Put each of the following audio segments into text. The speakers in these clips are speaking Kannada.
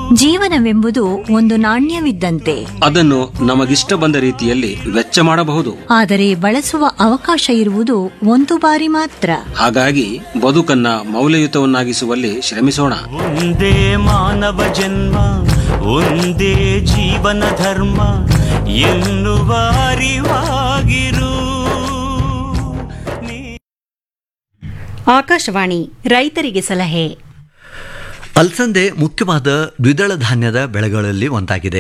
ಜೀವನವೆಂಬುದು ಒಂದು ನಾಣ್ಯವಿದ್ದಂತೆ ಅದನ್ನು ನಮಗಿಷ್ಟ ಬಂದ ರೀತಿಯಲ್ಲಿ ವೆಚ್ಚ ಮಾಡಬಹುದು ಆದರೆ ಬಳಸುವ ಅವಕಾಶ ಇರುವುದು ಒಂದು ಬಾರಿ ಮಾತ್ರ ಹಾಗಾಗಿ ಬದುಕನ್ನ ಮೌಲ್ಯಯುತವನ್ನಾಗಿಸುವಲ್ಲಿ ಶ್ರಮಿಸೋಣ ಒಂದೇ ಮಾನವ ಜನ್ಮ ಒಂದೇ ಜೀವನ ಧರ್ಮ ಎನ್ನುವ ಅರಿವಾಗಿರು ನೀ ಆಕಾಶವಾಣಿ ರೈತರಿಗೆ ಸಲಹೆ ಅಲಸಂದೆ ಮುಖ್ಯವಾದ ದ್ವಿದಳ ಧಾನ್ಯದ ಬೆಳೆಗಳಲ್ಲಿ ಒಂದಾಗಿದೆ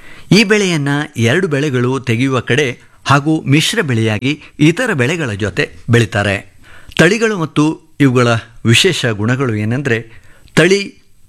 ಈ ಬೆಳೆಯನ್ನು ಎರಡು ಬೆಳೆಗಳು ತೆಗೆಯುವ ಕಡೆ ಹಾಗೂ ಮಿಶ್ರ ಬೆಳೆಯಾಗಿ ಇತರ ಬೆಳೆಗಳ ಜೊತೆ ಬೆಳೀತಾರೆ ತಳಿಗಳು ಮತ್ತು ಇವುಗಳ ವಿಶೇಷ ಗುಣಗಳು ಏನೆಂದರೆ ತಳಿ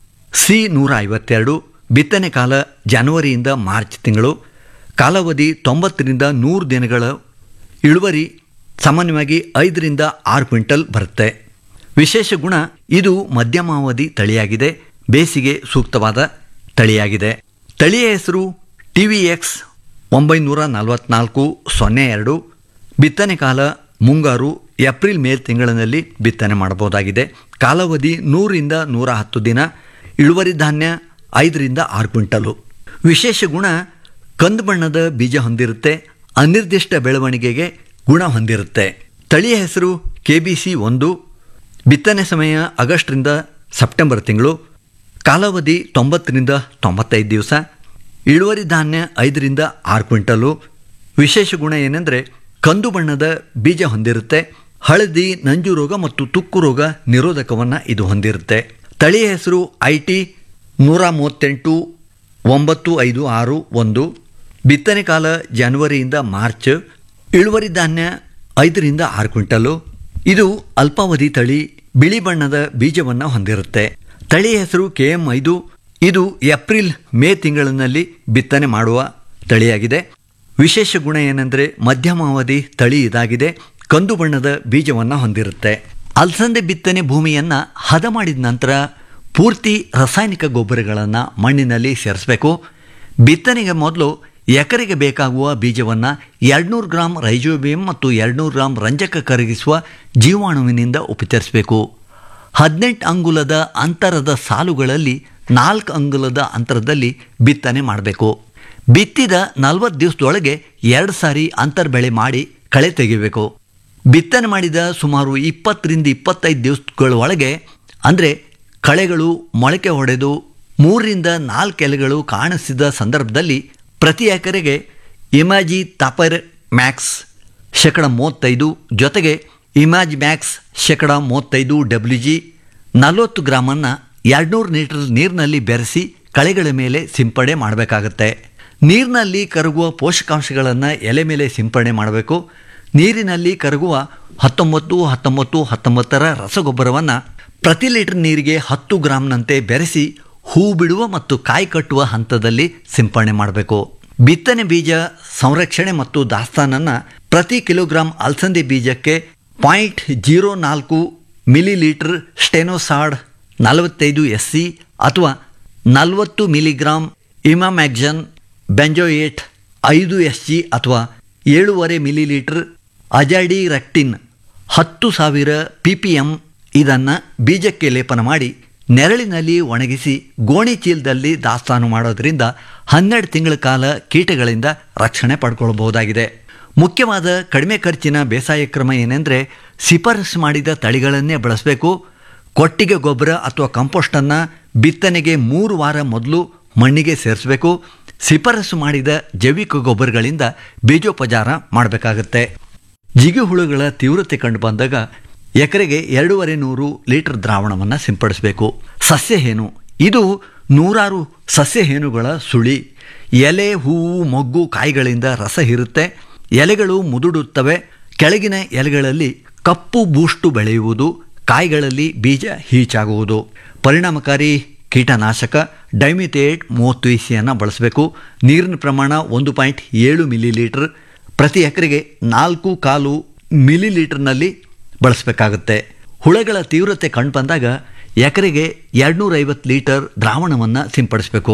ಸಿ ನೂರ ಐವತ್ತೆರಡು ಬಿತ್ತನೆ ಕಾಲ ಜನವರಿಯಿಂದ ಮಾರ್ಚ್ ತಿಂಗಳು ಕಾಲಾವಧಿ ತೊಂಬತ್ತರಿಂದ ನೂರು ದಿನಗಳ ಇಳುವರಿ ಸಾಮಾನ್ಯವಾಗಿ ಐದರಿಂದ ಆರು ಕ್ವಿಂಟಲ್ ಬರುತ್ತೆ ವಿಶೇಷ ಗುಣ ಇದು ಮಧ್ಯಮಾವಧಿ ತಳಿಯಾಗಿದೆ ಬೇಸಿಗೆ ಸೂಕ್ತವಾದ ತಳಿಯಾಗಿದೆ ತಳಿಯ ಹೆಸರು ಟಿ ವಿ ಎಕ್ಸ್ ಒಂಬೈನೂರ ನಲವತ್ನಾಲ್ಕು ಸೊನ್ನೆ ಎರಡು ಬಿತ್ತನೆ ಕಾಲ ಮುಂಗಾರು ಏಪ್ರಿಲ್ ಮೇ ತಿಂಗಳಿನಲ್ಲಿ ಬಿತ್ತನೆ ಮಾಡಬಹುದಾಗಿದೆ ಕಾಲಾವಧಿ ನೂರಿಂದ ನೂರ ಹತ್ತು ದಿನ ಇಳುವರಿ ಧಾನ್ಯ ಐದರಿಂದ ಆರು ಕ್ವಿಂಟಲು ವಿಶೇಷ ಗುಣ ಕಂದು ಬಣ್ಣದ ಬೀಜ ಹೊಂದಿರುತ್ತೆ ಅನಿರ್ದಿಷ್ಟ ಬೆಳವಣಿಗೆಗೆ ಗುಣ ಹೊಂದಿರುತ್ತೆ ತಳಿಯ ಹೆಸರು ಕೆ ಬಿ ಸಿ ಒಂದು ಬಿತ್ತನೆ ಸಮಯ ಆಗಸ್ಟ್ರಿಂದ ಸೆಪ್ಟೆಂಬರ್ ತಿಂಗಳು ಕಾಲಾವಧಿ ತೊಂಬತ್ತರಿಂದ ತೊಂಬತ್ತೈದು ದಿವಸ ಇಳುವರಿ ಧಾನ್ಯ ಐದರಿಂದ ಆರು ಕ್ವಿಂಟಲು ವಿಶೇಷ ಗುಣ ಏನೆಂದರೆ ಕಂದು ಬಣ್ಣದ ಬೀಜ ಹೊಂದಿರುತ್ತೆ ಹಳದಿ ನಂಜು ರೋಗ ಮತ್ತು ತುಕ್ಕು ರೋಗ ನಿರೋಧಕವನ್ನು ಇದು ಹೊಂದಿರುತ್ತೆ ತಳಿಯ ಹೆಸರು ಐ ಟಿ ನೂರ ಮೂವತ್ತೆಂಟು ಒಂಬತ್ತು ಐದು ಆರು ಒಂದು ಬಿತ್ತನೆ ಕಾಲ ಜನವರಿಯಿಂದ ಮಾರ್ಚ್ ಇಳುವರಿ ಧಾನ್ಯ ಐದರಿಂದ ಆರು ಕ್ವಿಂಟಲು ಇದು ಅಲ್ಪಾವಧಿ ತಳಿ ಬಿಳಿ ಬಣ್ಣದ ಬೀಜವನ್ನು ಹೊಂದಿರುತ್ತೆ ತಳಿಯ ಹೆಸರು ಕೆ ಎಂ ಐದು ಇದು ಏಪ್ರಿಲ್ ಮೇ ತಿಂಗಳಿನಲ್ಲಿ ಬಿತ್ತನೆ ಮಾಡುವ ತಳಿಯಾಗಿದೆ ವಿಶೇಷ ಗುಣ ಏನೆಂದರೆ ಮಧ್ಯಮಾವಧಿ ತಳಿ ಇದಾಗಿದೆ ಕಂದು ಬಣ್ಣದ ಬೀಜವನ್ನು ಹೊಂದಿರುತ್ತೆ ಅಲಸಂದೆ ಬಿತ್ತನೆ ಭೂಮಿಯನ್ನು ಹದ ಮಾಡಿದ ನಂತರ ಪೂರ್ತಿ ರಾಸಾಯನಿಕ ಗೊಬ್ಬರಗಳನ್ನು ಮಣ್ಣಿನಲ್ಲಿ ಸೇರಿಸಬೇಕು ಬಿತ್ತನೆಗೆ ಮೊದಲು ಎಕರೆಗೆ ಬೇಕಾಗುವ ಬೀಜವನ್ನು ಎರಡುನೂರು ಗ್ರಾಂ ರೈಜೋಬಿಯಂ ಮತ್ತು ಎರಡುನೂರು ಗ್ರಾಂ ರಂಜಕ ಕರಗಿಸುವ ಜೀವಾಣುವಿನಿಂದ ಉಪಚರಿಸಬೇಕು ಹದಿನೆಂಟು ಅಂಗುಲದ ಅಂತರದ ಸಾಲುಗಳಲ್ಲಿ ನಾಲ್ಕು ಅಂಗುಲದ ಅಂತರದಲ್ಲಿ ಬಿತ್ತನೆ ಮಾಡಬೇಕು ಬಿತ್ತಿದ ನಲವತ್ತು ದಿವಸದೊಳಗೆ ಎರಡು ಸಾರಿ ಅಂತರ್ ಬೆಳೆ ಮಾಡಿ ಕಳೆ ತೆಗಿಬೇಕು ಬಿತ್ತನೆ ಮಾಡಿದ ಸುಮಾರು ಇಪ್ಪತ್ತರಿಂದ ಇಪ್ಪತ್ತೈದು ದಿವಸಗಳ ಒಳಗೆ ಅಂದರೆ ಕಳೆಗಳು ಮೊಳಕೆ ಹೊಡೆದು ಮೂರರಿಂದ ನಾಲ್ಕು ಎಲೆಗಳು ಕಾಣಿಸಿದ ಸಂದರ್ಭದಲ್ಲಿ ಪ್ರತಿ ಎಕರೆಗೆ ಇಮಾಜಿ ತಾಪರ್ ಮ್ಯಾಕ್ಸ್ ಶೇಕಡ ಮೂವತ್ತೈದು ಜೊತೆಗೆ ಇಮಾಜ್ ಮ್ಯಾಕ್ಸ್ ಶೇಕಡ ಮೂವತ್ತೈದು ಡಬ್ಲ್ಯೂ ಜಿ ನಲವತ್ತು ಗ್ರಾಮನ್ನು ಎರಡುನೂರು ಲೀಟರ್ ನೀರಿನಲ್ಲಿ ಬೆರೆಸಿ ಕಳೆಗಳ ಮೇಲೆ ಸಿಂಪಡಣೆ ಮಾಡಬೇಕಾಗತ್ತೆ ನೀರಿನಲ್ಲಿ ಕರಗುವ ಪೋಷಕಾಂಶಗಳನ್ನು ಎಲೆ ಮೇಲೆ ಸಿಂಪಡಣೆ ಮಾಡಬೇಕು ನೀರಿನಲ್ಲಿ ಕರಗುವ ಹತ್ತೊಂಬತ್ತು ಹತ್ತೊಂಬತ್ತು ಹತ್ತೊಂಬತ್ತರ ರಸಗೊಬ್ಬರವನ್ನು ಪ್ರತಿ ಲೀಟರ್ ನೀರಿಗೆ ಹತ್ತು ಗ್ರಾಂನಂತೆ ಬೆರೆಸಿ ಹೂ ಬಿಡುವ ಮತ್ತು ಕಾಯಿ ಕಟ್ಟುವ ಹಂತದಲ್ಲಿ ಸಿಂಪಡಣೆ ಮಾಡಬೇಕು ಬಿತ್ತನೆ ಬೀಜ ಸಂರಕ್ಷಣೆ ಮತ್ತು ದಾಸ್ತಾನನ್ನು ಪ್ರತಿ ಕಿಲೋಗ್ರಾಂ ಅಲಸಂದೆ ಬೀಜಕ್ಕೆ ಪಾಯಿಂಟ್ ಜೀರೋ ನಾಲ್ಕು ಮಿಲಿ ಲೀಟರ್ ಸ್ಟೆನೋಸಾಡ್ ನಲವತ್ತೈದು ಎಸ್ ಸಿ ಅಥವಾ ನಲವತ್ತು ಮಿಲಿಗ್ರಾಂ ಇಮಾಮ್ಯಾಗ್ಜನ್ ಬೆಂಜೋಯೇಟ್ ಐದು ಎಸ್ ಜಿ ಅಥವಾ ಏಳೂವರೆ ಮಿಲಿ ಲೀಟರ್ ಅಜಾಡಿ ರೆಕ್ಟಿನ್ ಹತ್ತು ಸಾವಿರ ಪಿ ಪಿ ಎಮ್ ಇದನ್ನು ಬೀಜಕ್ಕೆ ಲೇಪನ ಮಾಡಿ ನೆರಳಿನಲ್ಲಿ ಒಣಗಿಸಿ ಗೋಣಿ ಚೀಲದಲ್ಲಿ ದಾಸ್ತಾನು ಮಾಡೋದ್ರಿಂದ ಹನ್ನೆರಡು ತಿಂಗಳ ಕಾಲ ಕೀಟಗಳಿಂದ ರಕ್ಷಣೆ ಪಡ್ಕೊಳ್ಬಹುದಾಗಿದೆ ಮುಖ್ಯವಾದ ಕಡಿಮೆ ಖರ್ಚಿನ ಬೇಸಾಯ ಕ್ರಮ ಏನೆಂದರೆ ಶಿಫಾರಸು ಮಾಡಿದ ತಳಿಗಳನ್ನೇ ಬಳಸಬೇಕು ಕೊಟ್ಟಿಗೆ ಗೊಬ್ಬರ ಅಥವಾ ಕಂಪೋಸ್ಟನ್ನು ಬಿತ್ತನೆಗೆ ಮೂರು ವಾರ ಮೊದಲು ಮಣ್ಣಿಗೆ ಸೇರಿಸಬೇಕು ಶಿಫಾರಸು ಮಾಡಿದ ಜೈವಿಕ ಗೊಬ್ಬರಗಳಿಂದ ಬೀಜೋಪಚಾರ ಮಾಡಬೇಕಾಗತ್ತೆ ಜಿಗಿ ಹುಳುಗಳ ತೀವ್ರತೆ ಕಂಡು ಬಂದಾಗ ಎಕರೆಗೆ ಎರಡೂವರೆ ನೂರು ಲೀಟರ್ ದ್ರಾವಣವನ್ನು ಸಿಂಪಡಿಸಬೇಕು ಸಸ್ಯ ಹೇನು ಇದು ನೂರಾರು ಸಸ್ಯ ಹೇನುಗಳ ಸುಳಿ ಎಲೆ ಹೂವು ಮೊಗ್ಗು ಕಾಯಿಗಳಿಂದ ರಸ ಹೀರುತ್ತೆ ಎಲೆಗಳು ಮುದುಡುತ್ತವೆ ಕೆಳಗಿನ ಎಲೆಗಳಲ್ಲಿ ಕಪ್ಪು ಬೂಷ್ಟು ಬೆಳೆಯುವುದು ಕಾಯಿಗಳಲ್ಲಿ ಬೀಜ ಹೀಚಾಗುವುದು ಪರಿಣಾಮಕಾರಿ ಕೀಟನಾಶಕ ಡೈಮಿಥೇಟ್ ಮೂವತ್ತು ಇಸಿಯನ್ನು ಬಳಸಬೇಕು ನೀರಿನ ಪ್ರಮಾಣ ಒಂದು ಪಾಯಿಂಟ್ ಏಳು ಮಿಲಿ ಲೀಟರ್ ಪ್ರತಿ ಎಕರೆಗೆ ನಾಲ್ಕು ಕಾಲು ಮಿಲಿ ಲೀಟರ್ನಲ್ಲಿ ಬಳಸಬೇಕಾಗುತ್ತೆ ಹುಳಗಳ ತೀವ್ರತೆ ಕಂಡು ಬಂದಾಗ ಎಕರೆಗೆ ಎರಡುನೂರೈವತ್ತು ಲೀಟರ್ ದ್ರಾವಣವನ್ನು ಸಿಂಪಡಿಸಬೇಕು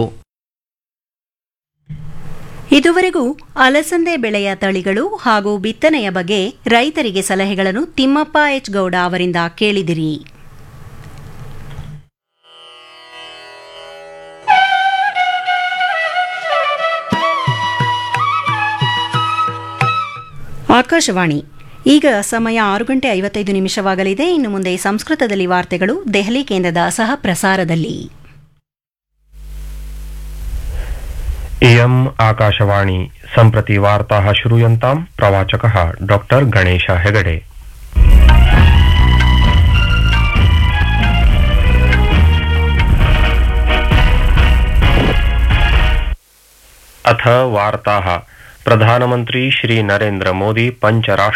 ಇದುವರೆಗೂ ಅಲಸಂದೆ ಬೆಳೆಯ ತಳಿಗಳು ಹಾಗೂ ಬಿತ್ತನೆಯ ಬಗ್ಗೆ ರೈತರಿಗೆ ಸಲಹೆಗಳನ್ನು ತಿಮ್ಮಪ್ಪ ಎಚ್ ಗೌಡ ಅವರಿಂದ ಕೇಳಿದಿರಿ ಆಕಾಶವಾಣಿ ಈಗ ಸಮಯ ಆರು ಗಂಟೆ ಐವತ್ತೈದು ನಿಮಿಷವಾಗಲಿದೆ ಇನ್ನು ಮುಂದೆ ಸಂಸ್ಕೃತದಲ್ಲಿ ವಾರ್ತೆಗಳು ದೆಹಲಿ ಕೇಂದ್ರದ ಸಹ ಪ್ರಸಾರದಲ್ಲಿ इयम् आकाशवाणी सम्प्रति वार्ताः श्रूयन्ताम् प्रवाचकः डॉक्टर गणेश हेगडे अथ वार्ताः प्रधानमन्त्री श्री नरेन्द्र मोदी पञ्चराष्ट्र